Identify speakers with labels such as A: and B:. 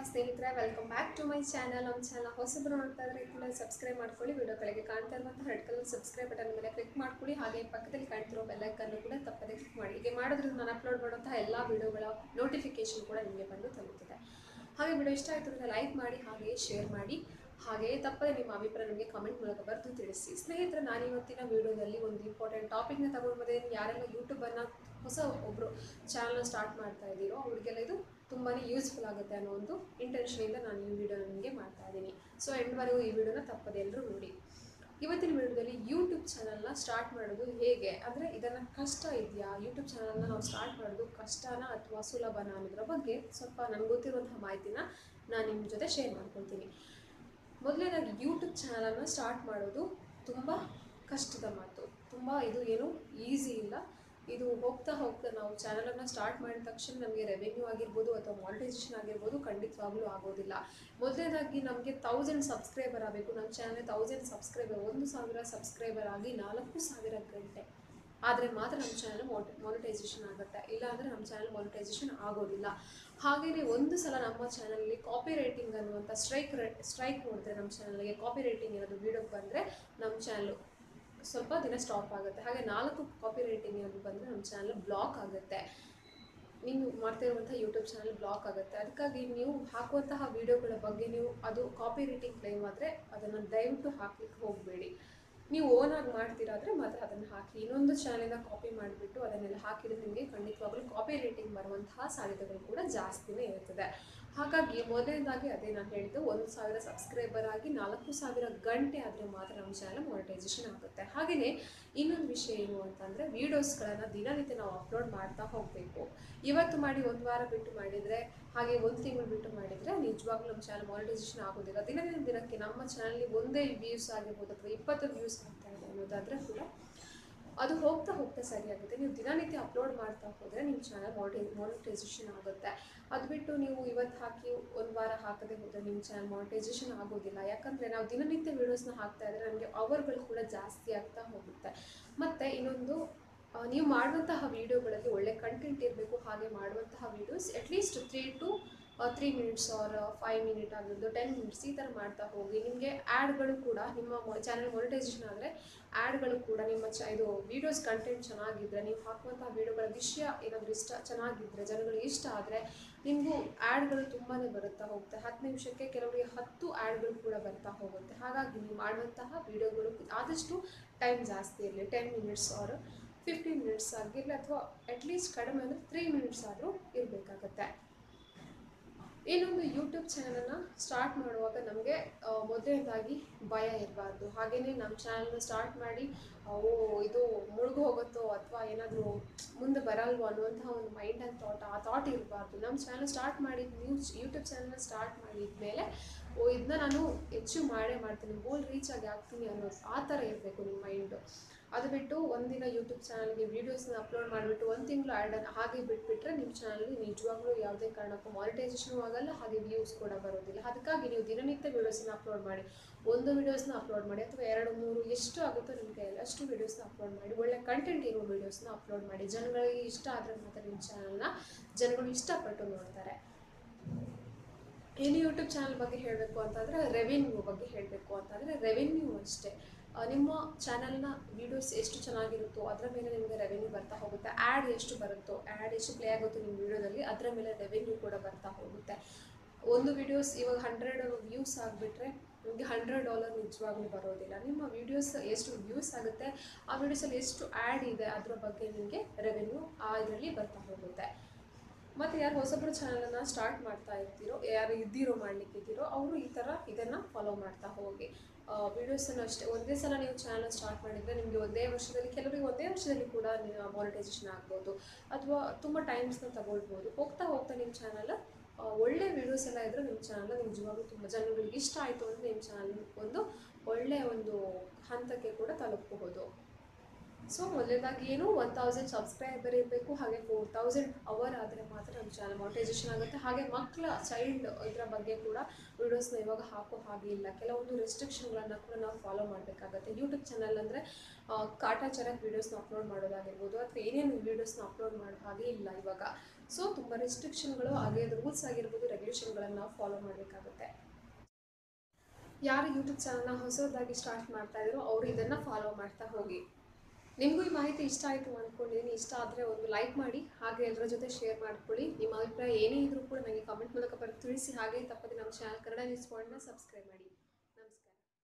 A: ಸ್ನೇಹಿತರೆ welcome back to my channel ನಮ್ಮ channel ಹೊಸಬ್ರು ನೋಡ್ತಾ ಇದ್ರೆ ಕೂಡ ಸಬ್ಸ್ಕ್ರೈಬ್ ಮಾಡ್ಕೊಳ್ಳಿ ವಿಡಿಯೋ ಕೆಳಗೆ ಕಾಣ್ತಾ ಇರುವಂತಹ ರೆಡ್ ಕಲರ್ ಸಬ್ಸ್ಕ್ರೈಬ್ ಬಟನ್ ಮೇಲೆ ಕ್ಲಿಕ್ ಮಾಡ್ಕೊಳ್ಳಿ ಹಾಗೆ ಪಕ್ಕದಲ್ಲಿ ಕಾಣ್ತಿರೋ ಬೆಲ್ಲೈಕನ್ನು ಕೂಡ ತಪ್ಪದೆ ಕ್ಲಿಕ್ ಮಾಡಿ ಹೀಗೆ ಮಾಡೋದ್ರಿಂದ ನಾನು ಅಪ್ಲೋಡ್ ಮಾಡುವಂತಹ ಎಲ್ಲ ವಿಡಿಯೋಗಳ ನೋಟಿಫಿಕೇಶನ್ ಕೂಡ ನಿಮಗೆ ಬಂದು ತಲುಪುತ್ತದೆ ಹಾಗೆ ವಿಡಿಯೋ ಇಷ್ಟ ಆಯಿತು ಅಂದರೆ ಲೈಕ್ ಮಾಡಿ ಹಾಗೆ ಶೇರ್ ಮಾಡಿ ಹಾಗೆ ತಪ್ಪದೆ ನಿಮ್ಮ ಅಭಿಪ್ರಾಯ ನಮಗೆ ಕಮೆಂಟ್ ಮೂಲಕ ಬರೆದು ತಿಳಿಸಿ ಸ್ನೇಹಿತರೆ ನಾನು ಇವತ್ತಿನ ವಿಡಿಯೋದಲ್ಲಿ ಒಂದು ಇಂಪಾರ್ಟೆಂಟ್ ಟಾಪಿಕ್ನ ತಗೊಂಡು ಬಂದಿದ್ದೀನಿ ಯಾರೆಲ್ಲ ಯೂಟ್ಯೂಬನ್ನು ಹೊಸ ಒಬ್ಬರು ಚಾನಲ್ನ ಸ್ಟಾರ್ಟ್ ಮಾಡ್ತಾ ಇದ್ದೀರೋ ಅವರಿಗೆಲ್ಲ ಇದು ತುಂಬಾ ಯೂಸ್ಫುಲ್ ಆಗುತ್ತೆ ಅನ್ನೋ ಒಂದು ಇಂಟೆನ್ಷನಿಂದ ನಾನು ಈ ವಿಡಿಯೋ ನಿಮಗೆ ಮಾಡ್ತಾ ಇದ್ದೀನಿ ಸೊ ಎಂಡ್ವರೆಗೂ ಈ ವಿಡಿಯೋನ ತಪ್ಪದೆ ಎಲ್ಲರೂ ನೋಡಿ ಇವತ್ತಿನ ವಿಡಿಯೋದಲ್ಲಿ ಯೂಟ್ಯೂಬ್ ಚಾನಲ್ನ ಸ್ಟಾರ್ಟ್ ಮಾಡೋದು ಹೇಗೆ ಅಂದರೆ ಇದನ್ನು ಕಷ್ಟ ಇದೆಯಾ ಯೂಟ್ಯೂಬ್ ಚಾನಲ್ನ ನಾವು ಸ್ಟಾರ್ಟ್ ಮಾಡೋದು ಕಷ್ಟನ ಅಥವಾ ಸುಲಭನ ಅನ್ನೋದ್ರ ಬಗ್ಗೆ ಸ್ವಲ್ಪ ನನಗೆ ಗೊತ್ತಿರುವಂತಹ ಮಾಹಿತಿನ ನಾನು ನಿಮ್ಮ ಜೊತೆ ಶೇರ್ ಮಾಡ್ಕೊಳ್ತೀನಿ ಮೊದಲನೇದಾಗಿ ಯೂಟ್ಯೂಬ್ ಚಾನಲನ್ನು ಸ್ಟಾರ್ಟ್ ಮಾಡೋದು ತುಂಬ ಕಷ್ಟದ ಮಾತು ತುಂಬ ಇದು ಏನು ಈಸಿ ಇಲ್ಲ ಇದು ಹೋಗ್ತಾ ಹೋಗ್ತಾ ನಾವು ಚಾನಲನ್ನು ಸ್ಟಾರ್ಟ್ ಮಾಡಿದ ತಕ್ಷಣ ನಮಗೆ ರೆವೆನ್ಯೂ ಆಗಿರ್ಬೋದು ಅಥವಾ ಮಾನಿಟೈಸೇಷನ್ ಆಗಿರ್ಬೋದು ಖಂಡಿತವಾಗ್ಲೂ ಆಗೋದಿಲ್ಲ ಮೊದಲನೇದಾಗಿ ನಮಗೆ ತೌಸಂಡ್ ಸಬ್ಸ್ಕ್ರೈಬರ್ ಆಗಬೇಕು ನಮ್ಮ ಚಾನಲ್ ತೌಸಂಡ್ ಸಬ್ಸ್ಕ್ರೈಬರ್ ಒಂದು ಸಾವಿರ ಸಬ್ಸ್ಕ್ರೈಬರ್ ಆಗಿ ನಾಲ್ಕು ಸಾವಿರ ಗಂಟೆ ಆದರೆ ಮಾತ್ರ ನಮ್ಮ ಚಾನಲ್ ಮಾನಿಟೈಸೇಷನ್ ಆಗುತ್ತೆ ಇಲ್ಲ ಅಂದರೆ ನಮ್ಮ ಚಾನಲ್ ಮಾನಿಟೈಸೇಷನ್ ಆಗೋದಿಲ್ಲ ಹಾಗೆಯೇ ಒಂದು ಸಲ ನಮ್ಮ ಚಾನಲಲ್ಲಿ ಕಾಪಿ ರೈಟಿಂಗ್ ಅನ್ನುವಂಥ ಸ್ಟ್ರೈಕ್ ಸ್ಟ್ರೈಕ್ ನೋಡಿದ್ರೆ ನಮ್ಮ ಚಾನಲ್ಗೆ ಕಾಪಿ ರೈಟಿಂಗ್ ಏನಾದರೂ ವೀಡಿಯೋ ಬಂದರೆ ನಮ್ಮ ಚಾನಲ್ ಸ್ವಲ್ಪ ದಿನ ಸ್ಟಾಪ್ ಆಗುತ್ತೆ ಹಾಗೆ ನಾಲ್ಕು ಕಾಪಿ ರೈಟಿಂಗ್ ಏನಾದರೂ ಬಂದರೆ ನಮ್ಮ ಚಾನಲ್ ಬ್ಲಾಕ್ ಆಗುತ್ತೆ ನೀವು ಮಾಡ್ತಾ ಇರುವಂಥ ಯೂಟ್ಯೂಬ್ ಚಾನಲ್ ಬ್ಲಾಕ್ ಆಗುತ್ತೆ ಅದಕ್ಕಾಗಿ ನೀವು ಹಾಕುವಂತಹ ವೀಡಿಯೋಗಳ ಬಗ್ಗೆ ನೀವು ಅದು ಕಾಪಿ ರೈಟಿಂಗ್ ಕ್ಲೈಮ್ ಆದರೆ ಅದನ್ನು ದಯವಿಟ್ಟು ಹಾಕ್ಲಿಕ್ಕೆ ಹೋಗಬೇಡಿ ನೀವು ಓನಾಗಿ ಮಾಡ್ತೀರಾದರೆ ಮಾತ್ರ ಅದನ್ನು ಹಾಕಿ ಇನ್ನೊಂದು ಚಾನಲಿಂದ ಕಾಪಿ ಮಾಡಿಬಿಟ್ಟು ಅದನ್ನೆಲ್ಲ ಹಾಕಿದ್ರೆ ನಿಮಗೆ ಖಂಡಿತವಾಗ್ಲೂ ಕಾಪಿ ರೇಟಿಂಗ್ ಬರುವಂತಹ ಸಾಧ್ಯತೆಗಳು ಕೂಡ ಜಾಸ್ತಿನೇ ಇರ್ತದೆ ಹಾಗಾಗಿ ಮೊದಲನೇದಾಗಿ ಅದೇ ನಾನು ಹೇಳಿದ್ದು ಒಂದು ಸಾವಿರ ಸಬ್ಸ್ಕ್ರೈಬರ್ ಆಗಿ ನಾಲ್ಕು ಸಾವಿರ ಗಂಟೆ ಆದರೆ ಮಾತ್ರ ನಮ್ಮ ಚಾನಲ್ ಮಾನಿಟೈಸೇಷನ್ ಆಗುತ್ತೆ ಹಾಗೆಯೇ ಇನ್ನೊಂದು ವಿಷಯ ಏನು ಅಂತಂದರೆ ವೀಡಿಯೋಸ್ಗಳನ್ನು ದಿನನಿತ್ಯ ನಾವು ಅಪ್ಲೋಡ್ ಮಾಡ್ತಾ ಹೋಗಬೇಕು ಇವತ್ತು ಮಾಡಿ ಒಂದು ವಾರ ಬಿಟ್ಟು ಮಾಡಿದರೆ ಹಾಗೆ ಒಂದು ತಿಂಗಳು ಬಿಟ್ಟು ಮಾಡಿದರೆ ನಿಜವಾಗ್ಲೂ ನಮ್ಮ ಚಾನಲ್ ಮಾನಿಟೈಸೇಷನ್ ಆಗೋದಿಲ್ಲ ದಿನದಿಂದ ದಿನಕ್ಕೆ ನಮ್ಮ ಚಾನಲ್ಗೆ ಒಂದೇ ವ್ಯೂಸ್ ಆಗಿರ್ಬೋದು ಅಥವಾ ಇಪ್ಪತ್ತು ವ್ಯೂಸ್ ಆಗ್ತಾ ಇದೆ ಅನ್ನೋದಾದರೆ ಕೂಡ ಅದು ಹೋಗ್ತಾ ಹೋಗ್ತಾ ಸರಿಯಾಗುತ್ತೆ ನೀವು ದಿನನಿತ್ಯ ಅಪ್ಲೋಡ್ ಮಾಡ್ತಾ ಹೋದರೆ ನಿಮ್ಮ ಚಾನಲ್ ಮಾನಿಟೈ ಮಾನಿಟೈಸೇಷನ್ ಆಗುತ್ತೆ ಅದು ಬಿಟ್ಟು ನೀವು ಇವತ್ತು ಹಾಕಿ ಒಂದು ವಾರ ಹಾಕದೆ ಹೋದರೆ ನಿಮ್ಮ ಚಾನಲ್ ಮಾನಿಟೈಸೇಷನ್ ಆಗೋದಿಲ್ಲ ಯಾಕಂದರೆ ನಾವು ದಿನನಿತ್ಯ ವೀಡಿಯೋಸ್ನ ಹಾಕ್ತಾ ಇದ್ದರೆ ನಮಗೆ ಅವರ್ಗಳು ಕೂಡ ಜಾಸ್ತಿ ಆಗ್ತಾ ಹೋಗುತ್ತೆ ಮತ್ತು ಇನ್ನೊಂದು ಆ, ನೀವು ಮಾಡುವಂತಹ ವೀಡಿಯೋಗಳಲ್ಲಿ ಒಳ್ಳೆ ಕಂಟೆಂಟ್ ಇರಬೇಕು ಹಾಗೆ ಮಾಡುವಂತಹ videos at least three to three minutes or five minute ಆಗಿರ್ಬೋದು ಟೆನ್ ಮಿನಿಟ್ಸ್ ಈ ಥರ ಮಾಡ್ತಾ ಹೋಗಿ ನಿಮಗೆ ಆ್ಯಡ್ಗಳು ಕೂಡ ನಿಮ್ಮ ಚಾನಲ್ ಮಾನಿಟೈಸೇಷನ್ ಆದರೆ ಆ್ಯಡ್ಗಳು ಕೂಡ ನಿಮ್ಮ ಚ ಇದು ವೀಡಿಯೋಸ್ ಕಂಟೆಂಟ್ ಚೆನ್ನಾಗಿದ್ದರೆ ನೀವು ಹಾಕುವಂತಹ ವೀಡಿಯೋಗಳ ವಿಷಯ ಏನಾದರೂ ಇಷ್ಟ ಚೆನ್ನಾಗಿದ್ದರೆ ಜನಗಳಿಗೆ ಇಷ್ಟ ಆದರೆ ನಿಮಗೂ ಆ್ಯಡ್ಗಳು ತುಂಬಾ ಬರುತ್ತಾ ಹೋಗುತ್ತೆ ಹತ್ತು ನಿಮಿಷಕ್ಕೆ ಕೆಲವರಿಗೆ ಹತ್ತು ಆ್ಯಡ್ಗಳು ಕೂಡ ಬರ್ತಾ ಹೋಗುತ್ತೆ ಹಾಗಾಗಿ ನೀವು ಮಾಡುವಂತಹ ವೀಡಿಯೋಗಳು ಆದಷ್ಟು ಟೈಮ್ ಜಾಸ್ತಿ ಇರಲಿ ten minutes or fifteen minutes ಆಗಿರಲಿ ಅಥವಾ ಅಟ್ಲೀಸ್ಟ್ ಕಡಿಮೆ ಅಂದರೆ ತ್ರೀ ಮಿನಿಟ್ಸ್ ಆದರೂ ಇರಬೇಕಾಗತ್ತೆ ಇನ್ನೊಂದು ಯೂಟ್ಯೂಬ್ ಚಾನಲನ್ನು ಸ್ಟಾರ್ಟ್ ಮಾಡುವಾಗ ನಮಗೆ ಮೊದಲನೇದಾಗಿ ಭಯ ಇರಬಾರ್ದು ಹಾಗೆಯೇ ನಮ್ಮ ಚಾನಲ್ನ ಸ್ಟಾರ್ಟ್ ಮಾಡಿ ಓ ಇದು ಮುಳುಗು ಹೋಗುತ್ತೋ ಅಥವಾ ಏನಾದರೂ ಮುಂದೆ ಬರಲ್ವೋ ಅನ್ನುವಂತಹ ಒಂದು ಮೈಂಡ್ ಆ್ಯಂಡ್ ಥಾಟ್ ಆ ಥಾಟ್ ಇರಬಾರ್ದು ನಮ್ಮ ಚಾನಲ್ ಸ್ಟಾರ್ಟ್ ಮಾಡಿದ ನ್ಯೂಸ್ ಯೂಟ್ಯೂಬ್ ಚಾನಲ್ನ ಸ್ಟಾರ್ಟ್ ಮಾಡಿದ್ಮೇಲೆ ಓ ಇದನ್ನ ನಾನು ಹೆಚ್ಚು ಮಾಡೇ ಮಾಡ್ತೀನಿ ಗೋಲ್ ರೀಚ್ ಆಗಿ ಆಗ್ತೀನಿ ಅನ್ನೋದು ಆ ಥರ ಇರಬೇಕು ನಿಮ್ಮ ಮೈಂಡು ಅದು ಬಿಟ್ಟು ಒಂದಿನ ಯೂಟ್ಯೂಬ್ ಚಾನಲ್ಗೆ ವೀಡಿಯೋಸ್ನ ಅಪ್ಲೋಡ್ ಮಾಡಿಬಿಟ್ಟು ಒಂದು ತಿಂಗಳು ಆ್ಯಡನ್ನು ಹಾಗೆ ಬಿಟ್ಬಿಟ್ರೆ ನಿಮ್ಮ ಚಾನಲ್ಗೆ ನಿಜವಾಗ್ಲೂ ಯಾವುದೇ ಕಾರಣಕ್ಕೂ ಮಾನಿಟೈಸೇಷನ್ ಆಗಲ್ಲ ಹಾಗೆ ವ್ಯೂಸ್ ಕೂಡ ಬರೋದಿಲ್ಲ ಅದಕ್ಕಾಗಿ ನೀವು ದಿನನಿತ್ಯ ವೀಡಿಯೋಸ್ನ ಅಪ್ಲೋಡ್ ಮಾಡಿ ಒಂದು ವೀಡಿಯೋಸ್ನ ಅಪ್ಲೋಡ್ ಮಾಡಿ ಅಥವಾ ಎರಡು ಮೂರು ಎಷ್ಟು ಆಗುತ್ತೋ ನಿಮ್ಮ ಕೈಯಲ್ಲಿ ಅಷ್ಟು ವೀಡಿಯೋಸ್ನ ಅಪ್ಲೋಡ್ ಮಾಡಿ ಒಳ್ಳೆ ಕಂಟೆಂಟ್ ಇರೋ ವೀಡಿಯೋಸ್ನ ಅಪ್ಲೋಡ್ ಮಾಡಿ ಜನಗಳಿಗೆ ಇಷ್ಟ ಆದರೆ ಮಾತ್ರ ನಿಮ್ಮ ಚಾನಲ್ನ ಜನಗಳು ಇಷ್ಟಪಟ್ಟು ನೋಡ್ತಾರೆ ಇನ್ನು ಯೂಟ್ಯೂಬ್ ಚಾನಲ್ ಬಗ್ಗೆ ಹೇಳಬೇಕು ಅಂತಂದರೆ ರೆವೆನ್ಯೂ ಬಗ್ಗೆ ಹೇಳಬೇಕು ಅಂತಂದರೆ ರೆವೆನ್ಯೂ ಅಷ್ಟೇ ಆ, ನಿಮ್ಮ ಚಾನಲ್ನ ವೀಡಿಯೋಸ್ ಎಷ್ಟು ಚೆನ್ನಾಗಿರುತ್ತೋ ಅದರ ಮೇಲೆ ನಿಮಗೆ ರೆವೆನ್ಯೂ ಬರ್ತಾ ಹೋಗುತ್ತೆ ಆ್ಯಡ್ ಎಷ್ಟು ಬರುತ್ತೋ ಆ್ಯಡ್ ಎಷ್ಟು ಪ್ಲೇ ಆಗುತ್ತೋ ನಿಮ್ಮ ವೀಡಿಯೋದಲ್ಲಿ ಅದರ ಮೇಲೆ ರೆವೆನ್ಯೂ ಕೂಡ ಬರ್ತಾ ಹೋಗುತ್ತೆ ಒಂದು ವೀಡಿಯೋಸ್ ಇವಾಗ ಹಂಡ್ರೆಡ್ ವ್ಯೂಸ್ ಆಗಿಬಿಟ್ರೆ ನಿಮಗೆ ಹಂಡ್ರೆಡ್ ಡಾಲರ್ ನಿಜವಾಗ್ಲೂ ಬರೋದಿಲ್ಲ ನಿಮ್ಮ ವೀಡಿಯೋಸ್ ಎಷ್ಟು ವ್ಯೂಸ್ ಆಗುತ್ತೆ ಆ ವೀಡಿಯೋಸಲ್ಲಿ ಎಷ್ಟು ಆ್ಯಡ್ ಇದೆ ಅದರ ಬಗ್ಗೆ ನಿಮಗೆ ರೆವೆನ್ಯೂ ಆ ಇದರಲ್ಲಿ ಬರ್ತಾ ಹೋಗುತ್ತೆ ಮತ್ತು ಯಾರು ಹೊಸಬ್ರು ಚಾನಲನ್ನು ಸ್ಟಾರ್ಟ್ ಮಾಡ್ತಾ ಇರ್ತೀರೋ ಯಾರು ಇದ್ದೀರೋ ಮಾಡ್ಲಿಕ್ಕೆ ಇದ್ದೀರೋ ಅವರು ಈ ಥರ ಇದನ್ನು ಫಾಲೋ ಮಾಡ್ತಾ ಹೋಗಿ ವೀಡಿಯೋಸನ್ನು ಅಷ್ಟೇ ಒಂದೇ ಸಲ ನೀವು ಚಾನಲ್ ಸ್ಟಾರ್ಟ್ ಮಾಡಿದರೆ ನಿಮಗೆ ಒಂದೇ ವರ್ಷದಲ್ಲಿ ಕೆಲವರಿಗೆ ಒಂದೇ ವರ್ಷದಲ್ಲಿ ಕೂಡ ಮಾನಿಟೈಸೇಷನ್ ಆಗ್ಬೋದು ಅಥವಾ ತುಂಬ ಟೈಮ್ಸ್ನ ತಗೊಳ್ಬೋದು ಹೋಗ್ತಾ ಹೋಗ್ತಾ ನಿಮ್ಮ ಚಾನಲ್ ಒಳ್ಳೆ ವೀಡಿಯೋಸ್ ಎಲ್ಲ ಇದ್ದರೆ ನಿಮ್ಮ ಚಾನಲ್ ನಿಜವಾಗ್ಲೂ ತುಂಬ ಜನಗಳಿಗೆ ಇಷ್ಟ ಆಯಿತು ಅಂದರೆ ನಿಮ್ಮ ಚಾನಲ್ ಒಂದು ಒಳ್ಳೆಯ ಒಂದು ಹಂತಕ್ಕೆ ಕೂಡ ತಲುಪಬಹುದು ಸೊ ಮೊದಲನೇದಾಗಿ ಏನು ಒನ್ ತೌಸಂಡ್ ಸಬ್ಸ್ಕ್ರೈಬರ್ ಇರಬೇಕು ಹಾಗೆ ಫೋರ್ ತೌಸಂಡ್ ಅವರ್ ಆದರೆ ಮಾತ್ರ ನಮ್ಮ ಚಾನಲ್ ಮಾನಿಟೈಸೇಷನ್ ಆಗುತ್ತೆ ಹಾಗೆ ಮಕ್ಕಳ ಚೈಲ್ಡ್ ಇದರ ಬಗ್ಗೆ ಕೂಡ ವೀಡಿಯೋಸ್ನ ಇವಾಗ ಹಾಕೋ ಹಾಗೆ ಇಲ್ಲ ಕೆಲವೊಂದು ರೆಸ್ಟ್ರಿಕ್ಷನ್ಗಳನ್ನು ಕೂಡ ನಾವು ಫಾಲೋ ಮಾಡಬೇಕಾಗತ್ತೆ ಯೂಟ್ಯೂಬ್ ಚಾನಲ್ ಅಂದರೆ ಕಾಟಾಚಾರಕ್ಕೆ ವೀಡಿಯೋಸ್ನ ಅಪ್ಲೋಡ್ ಮಾಡೋದಾಗಿರ್ಬೋದು ಅಥವಾ ಏನೇನು ವೀಡಿಯೋಸ್ನ ಅಪ್ಲೋಡ್ ಮಾಡೋ ಹಾಗೆ ಇಲ್ಲ ಇವಾಗ ಸೊ ತುಂಬ ರೆಸ್ಟ್ರಿಕ್ಷನ್ಗಳು ಹಾಗೆ ರೂಲ್ಸ್ ಆಗಿರ್ಬೋದು ರೆಗ್ಯುಲೇಷನ್ಗಳನ್ನು ನಾವು ಫಾಲೋ ಮಾಡಬೇಕಾಗುತ್ತೆ ಯಾರು ಯೂಟ್ಯೂಬ್ ಚಾನಲ್ನ ಹೊಸದಾಗಿ ಸ್ಟಾರ್ಟ್ ಮಾಡ್ತಾ ಇದ್ರು ಅವರು ಇದನ್ನು ಫಾಲೋ ಮಾಡ್ತಾ ಹೋಗಿ ನಿಮಗೂ ಈ ಮಾಹಿತಿ ಇಷ್ಟ ಆಯಿತು ಅಂದ್ಕೊಂಡಿದ್ದೀನಿ ಇಷ್ಟ ಆದರೆ ಒಂದು ಲೈಕ್ ಮಾಡಿ ಹಾಗೆ ಎಲ್ಲರ ಜೊತೆ ಶೇರ್ ಮಾಡ್ಕೊಳ್ಳಿ ನಿಮ್ಮ ಅಭಿಪ್ರಾಯ ಏನೇ ಇದ್ರೂ ಕೂಡ ನನಗೆ ಕಾಮೆಂಟ್ ಮೂಲಕ ಬರೆದು ತಿಳಿಸಿ ಹಾಗೆ ತಪ್ಪದೆ ನಮ್ಮ ಚಾನಲ್ ಕನ್ನಡ ನ್ಯೂಸ್ ಪಾಯಿಂಟ್ನ ಸಬ್ಸ್ಕ್ರೈಬ್ ಮಾಡಿ